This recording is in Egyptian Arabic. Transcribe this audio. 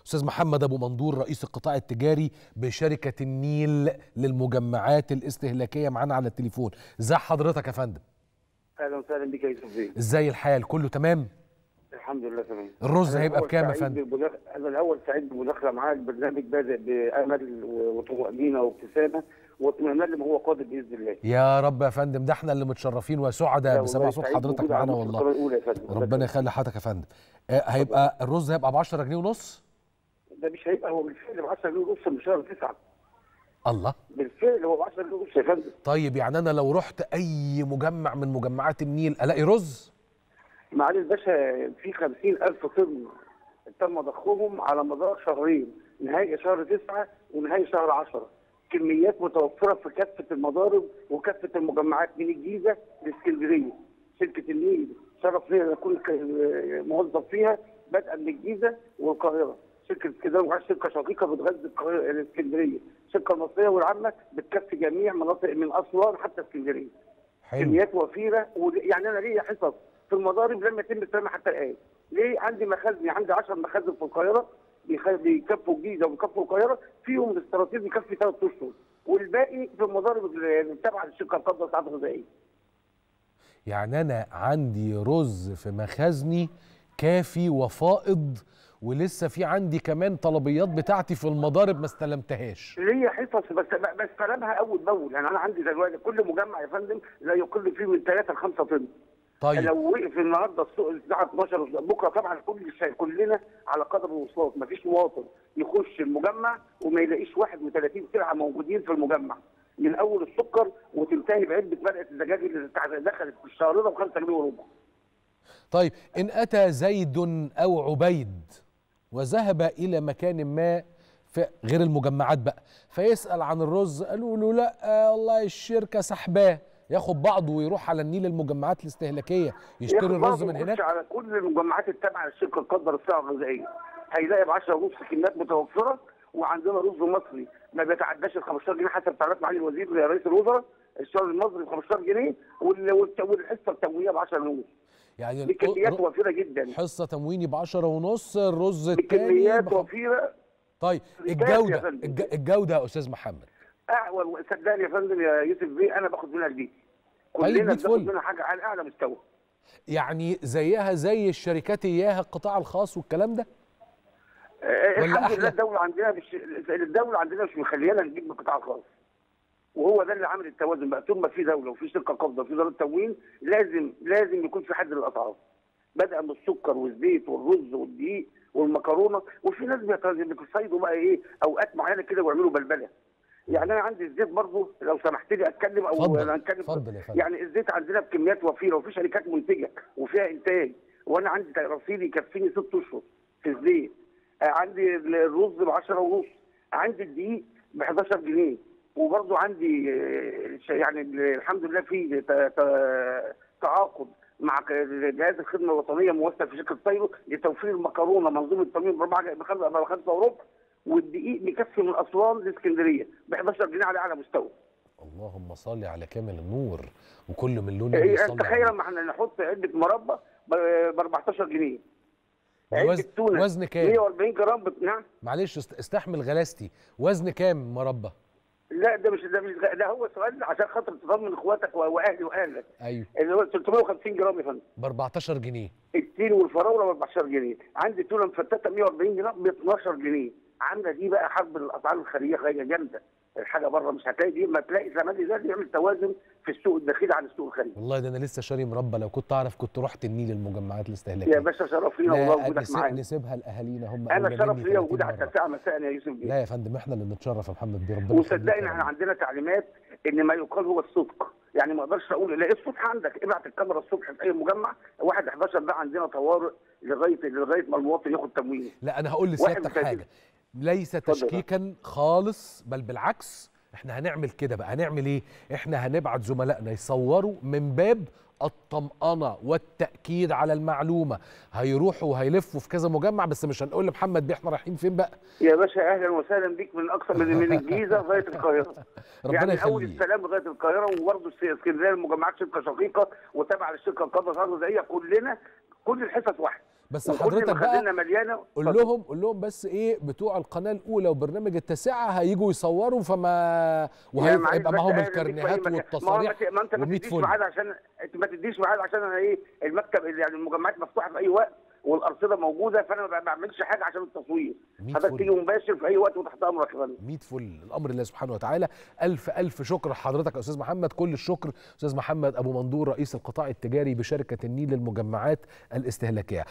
استاذ محمد ابو منظور رئيس القطاع التجاري بشركه النيل للمجمعات الاستهلاكيه معانا على التليفون ازي حضرتك يا فندم اهلا وسهلا بك يا يوسف بيه ازاي الحال كله تمام الحمد لله تمام الرز أنا هيبقى الأول بكام يا سعيد فندم بالمداخ- انا الاول سعيد بالمداخله معاك البرنامج بادئ بامل و- وطمانينه وابتسامه واطمئنان لما هو قادر باذن الله يا رب يا فندم ده احنا اللي متشرفين وسعداء لا بسمع والله صوت سعيد حضرتك بوجود معانا عندك في والله القناة الأولى يا فندم. ربنا يخلي حضرتك يا فندم آه، هيبقى الرز هيبقى ب 10 جنيه ونص ده مش هيبقى هو بالفعل ب 10 جنيه ونص من شهر 9 الله بالفعل هو ب 10 جنيه ونص يا فندم طيب يعني انا لو رحت اي مجمع من مجمعات النيل الاقي رز معالي الباشا في 50000 طن تم ضخهم على مدار شهرين نهاية شهر 9 ونهاية شهر 10 كميات متوفرة في كافة المضارب وكافة المجمعات من الجيزة لاسكندرية شركة النيل شرف لي أن أكون ك- موظف فيها بدءا من الجيزة والقاهرة شركة اسكندرية وعاش شركة شقيقة بتغذي القاهرة الاسكندرية الشركة المصرية والعامة بتكفي جميع مناطق من أسوان حتى اسكندرية حلو كميات وفيره ود- يعني انا ليا حصص في المضارب لم يتم استلامها حتى الان. ليه؟ عندي مخازن عندي 10 مخازن في القاهره بيخ- بيكفوا الجيزه وبيكفوا القاهره فيهم الاستراتيجي بيكفي ثلاث اشهر والباقي في المضارب اللي تابعه للشركه القابضه للساعات الغذائيه. يعني انا عندي رز في مخازني كافي وفائض ولسه في عندي كمان طلبيات بتاعتي في المضارب ما استلمتهاش ليا حصص بس ب- بستلمها اول باول يعني انا عندي دلوقتي كل مجمع يا فندم لا يقل فيه من 3 ل 5 طن. طيب لو وقف النهارده السوق الساعه 12 بكره طبعا كل شيء كلنا على قدر الوصولات مفيش مواطن يخش المجمع وما يلاقيش 31 سلعه موجودين في المجمع من اول السكر وتنتهي بعلبه مرقه الدجاج اللي تع- دخلت في الشهر ده ب 5 جنيه وربع طيب ان اتى زيد او عبيد وذهب الى مكان ما في غير المجمعات بقى فيسال عن الرز قالوا له لا آه والله الشركه سحباه ياخد بعضه ويروح على النيل المجمعات الاستهلاكيه يشتري ياخد الرز بعضه من ويخش هناك على كل المجمعات التابعه للشركه القابضه للسلع الغذائيه هيلاقي ب 10 ونص كميات متوفره وعندنا رز مصري ما بيتعداش ال 15 جنيه حسب تعليمات معالي الوزير يا رئيس الوزراء الشهر المصري ب 15 جنيه وال- والت- والحصه التموينيه ب 10 ونص يعني دي كميات ر- وفيره جدا حصه تمويني ب 10 ونص الرز التاني بكميات بخ- وفيره طيب كام يا الجوده فندم؟ الج- الجوده يا استاذ محمد اعول صدقني يا فندم يا يوسف بيه انا باخد منها البيت طيب، كلنا مية بناخد فل. منها حاجه على اعلى مستوى يعني زيها زي الشركات اياها القطاع الخاص والكلام ده آه، ولا الحمد أحلى؟ لله الدوله عندنا مش الدوله عندنا مش مخليانا نجيب من القطاع الخاص وهو ده اللي عامل التوازن بقى طول ما في دوله وفي شركه قابضه وفي اداره تموين لازم لازم يكون في حد للاسعار بدأ من السكر والزيت والرز والدقيق والمكرونه وفي ناس بيت- بتصيدوا بقى ايه اوقات معينه كده ويعملوا بلبله يعني انا عندي الزيت برضه لو سمحت لي اتكلم او اتفضل، أنا اتكلم اتفضل يا فندم. يعني الزيت عندنا بكميات وفيره وفي شركات منتجه وفيها انتاج وانا عندي رصيد يكفيني ست اشهر في الزيت آه، عندي الرز ب 10 ونص عندي الدقيق ب 11 جنيه وبرضه عندي آه، ش- يعني الحمد لله في ت- ت- تعاقد مع ك- جهاز الخدمه الوطنيه موسع في شركه طيرو لتوفير المكرونه منظومه التموين بربع بخمسه بخمسه وربع والدقيق بيكفي من اسوان لاسكندريه ب 11 جنيه على اعلى مستوى. اللهم صل على كامل النور وكل من لون إيه، يصلي تخيل عليه. لما احنا نحط علبه مربى ب 14 جنيه علبه وزن تونه وزن كام 140 جرام بت- نعم معلش است- استحمل غلاستي وزن كام مربى لا ده مش ده مش ده هو سؤال عشان خاطر تطمن اخواتك و- واهلي واهلك ايوه اللي هو 350 جرام يا فندم ب 14 جنيه التين والفراوله ب 14 جنيه عندي تونه مفتته 140 جرام ب 12 جنيه عامله دي بقى حرب الاسعار الخارجيه حاجه جامده الحاجه بره مش هتلاقي دي ما تلاقي زمان ده يعمل توازن في السوق الداخلي عن السوق الخارجي والله ده انا لسه شاري مربى لو كنت اعرف كنت رحت النيل المجمعات الاستهلاكيه يا باشا شرف لينا والله لا وجودك نسيب معانا نسيبها لاهالينا هم انا أولى شرف مني ليا 30 وجودك حتى مرة. الساعه مساء يا يوسف بيه لا يا فندم احنا اللي نتشرف يا محمد بيه ربنا يخليك وصدقني يا احنا رب. عندنا تعليمات ان ما يقال هو الصدق يعني ما اقدرش اقول لا الصبح عندك ابعت الكاميرا الصبح في اي مجمع واحد 11 ده عندنا طوارئ لغايه لغايه ما المواطن ياخد تموين لا انا هقول واحد لسيادتك وتلاتين. حاجه ليس اتفضل. تشكيكا خالص بل بالعكس احنا هنعمل كده بقى هنعمل ايه احنا هنبعت زملائنا يصوروا من باب الطمأنة والتأكيد على المعلومة هيروحوا وهيلفوا في كذا مجمع بس مش هنقول لمحمد بيه احنا رايحين فين بقى يا باشا اهلا وسهلا بيك من اقصى من من الجيزه لغايه القاهره ربنا يعني من اول يخليك السلام لغايه القاهره وبرضه اسكندريه المجمعات شركه شقيقه وتابعه للشركه القابضه الغذائيه كلنا كل الحصص واحد بس وكل حضرتك بقى مخازننا مليانه قول لهم قول لهم بس ايه بتوع القناه الاولى وبرنامج التاسعه هيجوا يصوروا فما يا وهيبقى معلش معاهم بس أهلا بيك في أي الكارنيهات مكان. والتصاريح ما, هو ما انت ما و100 تديش فل. ميعاد عشان انت ما تديش ميعاد عشان انا ايه المكتب يعني المجمعات مفتوحه في اي وقت والارصده موجوده فانا ما بعملش حاجه عشان التصوير 100 حضرتك فل. تيجي مباشر في اي وقت وتحت امرك يا فندم 100 فل الامر الله سبحانه وتعالى الف الف شكر لحضرتك يا استاذ محمد كل الشكر استاذ محمد ابو مندور رئيس القطاع التجاري بشركه النيل للمجمعات الاستهلاكيه